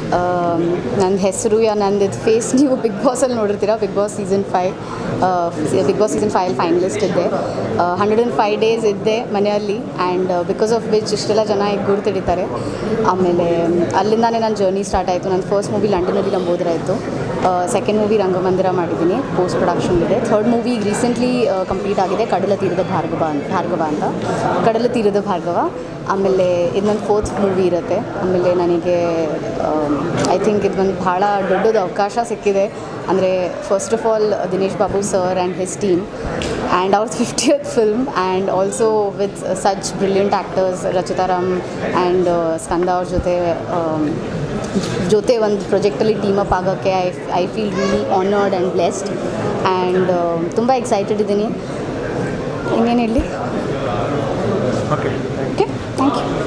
ನನ್ನ ಹೆಸರು ಯಾ ನಂದು ಫೇಸ್ ನೀವು ಬಿಗ್ ಬಾಸಲ್ಲಿ ನೋಡಿರ್ತೀರ Bigg Boss season five Bigg Boss season five finalist ಇದ್ದೆ ಹಂಡ್ರೆಡ್ ಆ್ಯಂಡ್ ಫೈವ್ ಡೇಸ್ ಇದ್ದೆ ಮನೆಯಲ್ಲಿ ಆ್ಯಂಡ್ ಬಿಕಾಸ್ ಆಫ್ ವಿಚ್ ಇಷ್ಟೆಲ್ಲ ಜನ ಈಗ ಗುರುತಿಡಿತಾರೆ ಆಮೇಲೆ ಅಲ್ಲಿಂದಾನೇ ನನ್ನ ಜರ್ನಿ ಸ್ಟಾರ್ಟ್ ಆಯಿತು ನನ್ನ ಫಸ್ಟ್ ಮೂವಿ ಲಂಡನಲ್ಲಿ ನಂಬೋದ್ರಾಯಿತು ಸೆಕೆಂಡ್ ಮೂವಿ ರಂಗಮಂದಿರ ಮಾಡಿದ್ದೀನಿ ಪೋಸ್ಟ್ ಪ್ರೊಡಕ್ಷನ್ ಇದೆ ಥರ್ಡ್ ಮೂವಿ ರೀಸೆಂಟ್ಲಿ ಕಂಪ್ಲೀಟ್ ಆಗಿದೆ ಕಡಲ ತೀರದ ಭಾರ್ಗವ ಅಂತ ಭಾರ್ಗವ ಅಂತ ಕಡಲ ತೀರದ ಭಾರ್ಗವ ಆಮೇಲೆ ಇದು ನನ್ನ ಫೋರ್ತ್ ಮೂವಿ ಇರುತ್ತೆ ಆಮೇಲೆ ನನಗೆ ಐ ಥಿಂಕ್ ಇದು ಒಂದು ಭಾಳ ದೊಡ್ಡದು ಅವಕಾಶ ಸಿಕ್ಕಿದೆ ಅಂದರೆ first of all Dinesh Babu sir and his team and ಅವ್ರ fiftieth film and also with such brilliant actors Rachita Ram and Skanda ಅವ್ರ ಜೊತೆ ಆಮ್, ಜೊತೆ ಒಂದು ಪ್ರಾಜೆಕ್ಟಲ್ಲಿ ಟೀಮ್ ಅಪ್ ಆಗೋಕ್ಕೆ I I feel really honoured and blessed and ತುಂಬ ಎಕ್ಸೈಟೆಡ್ ಇದ್ದೀನಿ ಇನ್ನೇನು ಹೇಳಿ ಓಕೆ ಓಕೆ ಥ್ಯಾಂಕ್ ಯು